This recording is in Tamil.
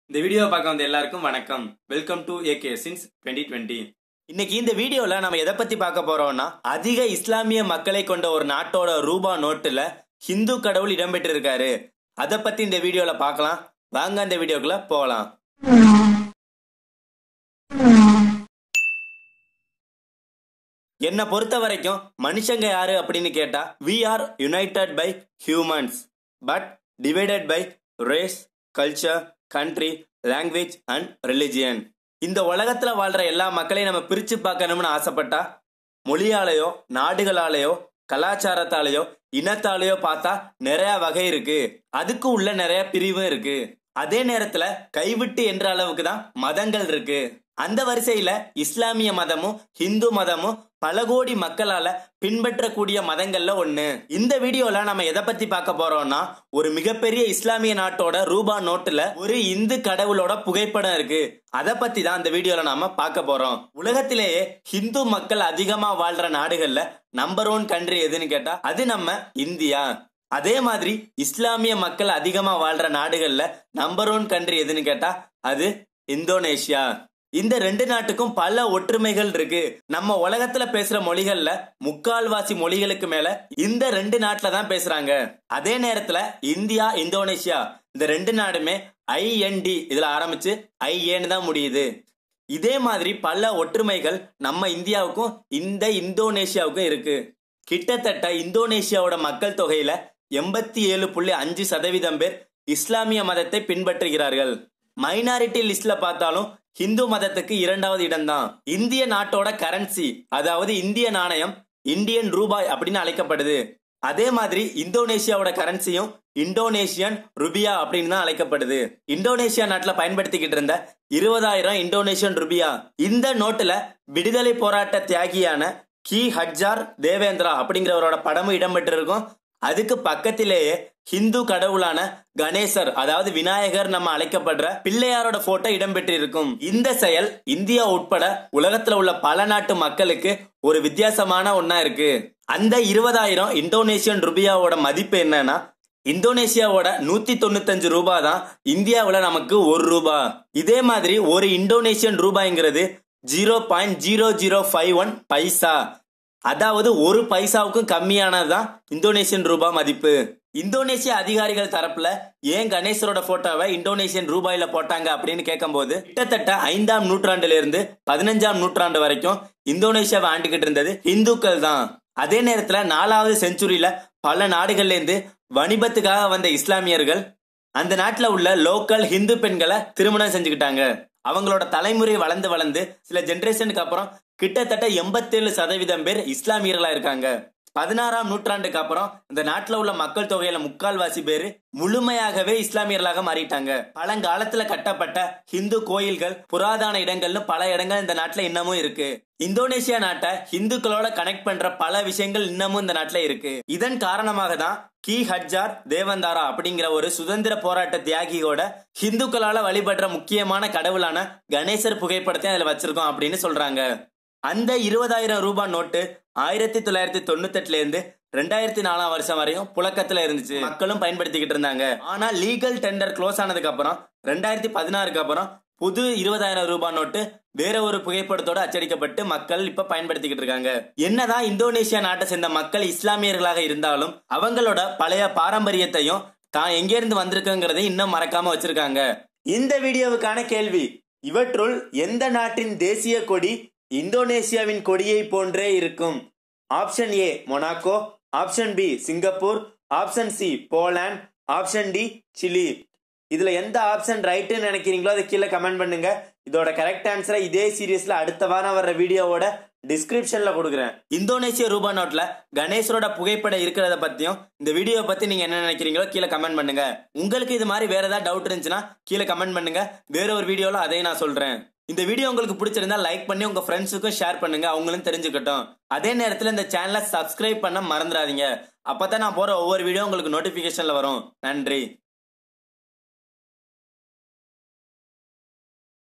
இந்த வீடியோ பார்க்க வந்த எல்லாருக்கும் வணக்கம் welcome to A K since twenty twenty இன்னைக்கு இந்த வீடியோல நம்ம எதை பத்தி பார்க்க போறோம்னா அதிக இஸ்லாமிய மக்களை கொண்ட ஒரு நாட்டோட ரூபா நோட்டுல ஹிந்து கடவுள் இடம்பெற்றிருக்காரு அதை பத்தி இந்த வீடியோல பார்க்கலாம் வாங்க அந்த வீடியோக்குள்ள போகலாம் என்னை பொறுத்த வரைக்கும் மனுஷங்க யாரு அப்படின்னு கேட்டா we are united by humans but divided by race culture country language and religion இந்த உலகத்துல வாழ்ற எல்லா மக்களையும் நம்ம பிரிச்சு பார்க்கணும்னு ஆசைப்பட்டா மொழியாலேயோ நாடுகளாலேயோ கலாச்சாரத்தாலேயோ இனத்தாலேயோ பார்த்தா நிறைய வகை இருக்கு அதுக்கு உள்ள நிறைய பிரிவும் இருக்கு அதே நேரத்துல கைவிட்டு என்ற அளவுக்கு தான் மதங்கள் இருக்கு அந்த வரிசையில இஸ்லாமிய மதமும் ஹிந்து மதமும் பல கோடி மக்களால பின்பற்றக்கூடிய மதங்கள்ல ஒண்ணு இந்த வீடியோல நம்ம எதை பத்தி பார்க்க போறோம்னா ஒரு மிகப்பெரிய இஸ்லாமிய நாட்டோட ரூபா நோட்டுல ஒரு இந்து கடவுளோட புகைப்படம் இருக்கு அதை பத்தி தான் இந்த வீடியோல நாம பார்க்க போறோம் உலகத்திலேயே ஹிந்து மக்கள் அதிகமா வாழ்ற நாடுகள்ல நம்பர் ஒன் கண்ட்ரி எதுன்னு கேட்டா அது நம்ம இந்தியா அதே மாதிரி இஸ்லாமிய மக்கள் அதிகமா வாழ்ற நாடுகள்ல நம்பர் ஒன் கண்ட்ரி எதுன்னு கேட்டா அது இந்தோனேஷியா இந்த ரெண்டு நாட்டுக்கும் பல ஒற்றுமைகள் இருக்கு நம்ம உலகத்துல பேசுற மொழிகள்ல முக்கால்வாசி மொழிகளுக்கு மேல இந்த ரெண்டு நாட்டுல தான் பேசுறாங்க அதே நேரத்துல இந்தியா இந்தோனேஷியா இந்த ரெண்டு நாடுமே ஐஎன்டி இதுல ஆரம்பிச்சு ஐஏன்னு தான் முடியுது இதே மாதிரி பல ஒற்றுமைகள் நம்ம இந்தியாவுக்கும் இந்த இந்தோனேஷியாவுக்கும் இருக்கு கிட்டத்தட்ட இந்தோனேஷியாவோட மக்கள் தொகையில எண்பத்தி ஏழு புள்ளி அஞ்சு சதவீதம் பேர் இஸ்லாமிய மதத்தை பின்பற்றுகிறார்கள் மைனாரிட்டி லிஸ்ட்ல பார்த்தாலும் ஹிந்து மதத்துக்கு இரண்டாவது இடம்தான் இந்திய நாட்டோட கரன்சி அதாவது இந்திய நாணயம் இந்தியன் ரூபாய் அப்படின்னு அழைக்கப்படுது அதே மாதிரி இந்தோனேஷியாவோட கரன்சியும் இந்தோனேஷியன் ருபியா அப்படின்னு தான் அழைக்கப்படுது இந்தோனேஷியா நாட்டுல பயன்படுத்திக்கிட்டு இருந்த இருபதாயிரம் இந்தோனேஷியன் ருபியா இந்த நோட்டுல விடுதலை போராட்ட தியாகியான கி ஹட்ஜார் தேவேந்திரா அப்படிங்கிறவரோட படமும் இடம்பெற்றிருக்கும் அதுக்கு பக்கத்திலேயே ஹிந்து கடவுளான கணேசர் அதாவது விநாயகர் நம்ம அழைக்கப்படுற பிள்ளையாரோட போட்டோ இடம்பெற்றிருக்கும் இந்த செயல் இந்தியா உட்பட உலகத்துல உள்ள பல நாட்டு மக்களுக்கு ஒரு வித்தியாசமான ஒன்னா இருக்கு அந்த இருபதாயிரம் இந்தோனேஷியன் ருபியாவோட மதிப்பு என்னன்னா இந்தோனேஷியாவோட நூத்தி தொண்ணூத்தஞ்சு ரூபாய் தான் இந்தியாவுல நமக்கு ஒரு ரூபாய் இதே மாதிரி ஒரு இந்தோனேஷியன் ரூபாய்ங்கிறது zero point zero zero five one paisa அதாவது ஒரு பைசாவுக்கும் கம்மியானதுதான் இந்தோனேஷியன் ரூபாய் மதிப்பு இந்தோனேஷிய அதிகாரிகள் தரப்புல ஏன் கணேசரோட போட்டோவை இந்தோனேஷியன் ரூபாயில போட்டாங்க அப்படின்னு கேட்கும்போது கிட்டத்தட்ட ஐந்தாம் நூற்றாண்டுல இருந்து பதினஞ்சாம் நூற்றாண்டு வரைக்கும் இந்தோனேஷியாவை ஆண்டுகிட்டு இருந்தது இந்துக்கள் தான் அதே நேரத்துல நாலாவது செஞ்சுரியில பல நாடுகள்ல இருந்து வணிபத்துக்காக வந்த இஸ்லாமியர்கள் அந்த நாட்டுல உள்ள லோக்கல் ஹிந்து பெண்களை திருமணம் செஞ்சுக்கிட்டாங்க அவங்களோட தலைமுறை வளர்ந்து வளர்ந்து சில ஜெனரேஷனுக்கு அப்புறம் கிட்டத்தட்ட எண்பத்தேழு சதவீதம் பேர் இஸ்லாமியர்களா இருக்காங்க பதினாறாம் நூற்றாண்டுக்கு அப்புறம் இந்த நாட்டுல உள்ள மக்கள் தொகையில முக்கால்வாசி பேர் முழுமையாகவே இஸ்லாமியர்களாக மாறிட்டாங்க பழங்காலத்துல கட்டப்பட்ட ஹிந்து கோயில்கள் புராதன இடங்கள்னு பல இடங்கள் இந்த நாட்டுல இன்னமும் இருக்கு இந்தோனேஷியா நாட்டை ஹிந்துக்களோட கனெக்ட் பண்ற பல விஷயங்கள் இன்னமும் இந்த நாட்டுல இருக்கு இதன் காரணமாக தான் கி ஹட்ஜார் தேவந்தாரா அப்படிங்கிற ஒரு சுதந்திர போராட்ட தியாகியோட ஹிந்துக்களால வழிபடுற முக்கியமான கடவுளான கணேசர் புகைப்படத்தை அதுல வச்சிருக்கோம் அப்படின்னு சொல்றாங்க அந்த இருபதாயிரம் ரூபாய் நோட்டு ஆயிரத்தி தொள்ளாயிரத்தி தொண்ணூத்தெட்டுல இருந்து ரெண்டாயிரத்தி நாலாம் வருஷம் வரையும் புழக்கத்துல இருந்துச்சு மக்களும் பயன்படுத்திக்கிட்டு இருந்தாங்க ஆனா லீகல் டெண்டர் க்ளோஸ் ஆனதுக்கு அப்புறம் ரெண்டாயிரத்தி பதினாறுக்கு அப்புறம் புது இருபதாயிரம் ரூபாய் நோட்டு வேற ஒரு புகைப்படத்தோட அச்சடிக்கப்பட்டு மக்கள் இப்ப பயன்படுத்திக்கிட்டு இருக்காங்க என்னதான் இந்தோனேஷியா நாட்டை சேர்ந்த மக்கள் இஸ்லாமியர்களாக இருந்தாலும் அவங்களோட பழைய பாரம்பரியத்தையும் தான் எங்க இருந்து வந்திருக்குங்கிறதையும் இன்னும் மறக்காம வச்சிருக்காங்க இந்த வீடியோவுக்கான கேள்வி இவற்றுள் எந்த நாட்டின் தேசிய கொடி இந்தோனேசியாவின் கொடியை போன்றே இருக்கும் option A Monaco option B Singapore option C Poland option D Chile இதுல எந்த ஆப்ஷன் ரைட்டுன்னு நினைக்கிறீங்களோ அதை கீழே கமெண்ட் பண்ணுங்க இதோட கரெக்ட் ஆன்சரை இதே சீரியஸ்ல அடுத்த வாரம் வர்ற வீடியோவோட டிஸ்கிரிப்ஷன்ல கொடுக்குறேன் இந்தோனேசிய ரூபா நோட்ல கணேசரோட புகைப்படம் இருக்கிறத பத்தியும் இந்த வீடியோ பத்தி நீங்க என்ன நினைக்கிறீங்களோ கீழே கமெண்ட் பண்ணுங்க உங்களுக்கு இது மாதிரி வேற ஏதாவது டவுட் இருந்துச்சுன்னா கீழே கமெண்ட் பண்ணுங்க வேற ஒரு வீடியோல அதையும் நான் சொல்றேன் இந்த வீடியோ உங்களுக்கு பிடிச்சிருந்தா லைக் பண்ணி உங்க ஃப்ரெண்ட்ஸுக்கும் ஷேர் பண்ணுங்க அவங்களும் தெரிஞ்சுக்கட்டும் அதே நேரத்தில் இந்த சேனலை சப்ஸ்கிரைப் பண்ண மறந்துடாதீங்க அப்பதான் நான் போற ஒவ்வொரு வீடியோ உங்களுக்கு நோட்டிபிகேஷன்ல வரும் நன்றி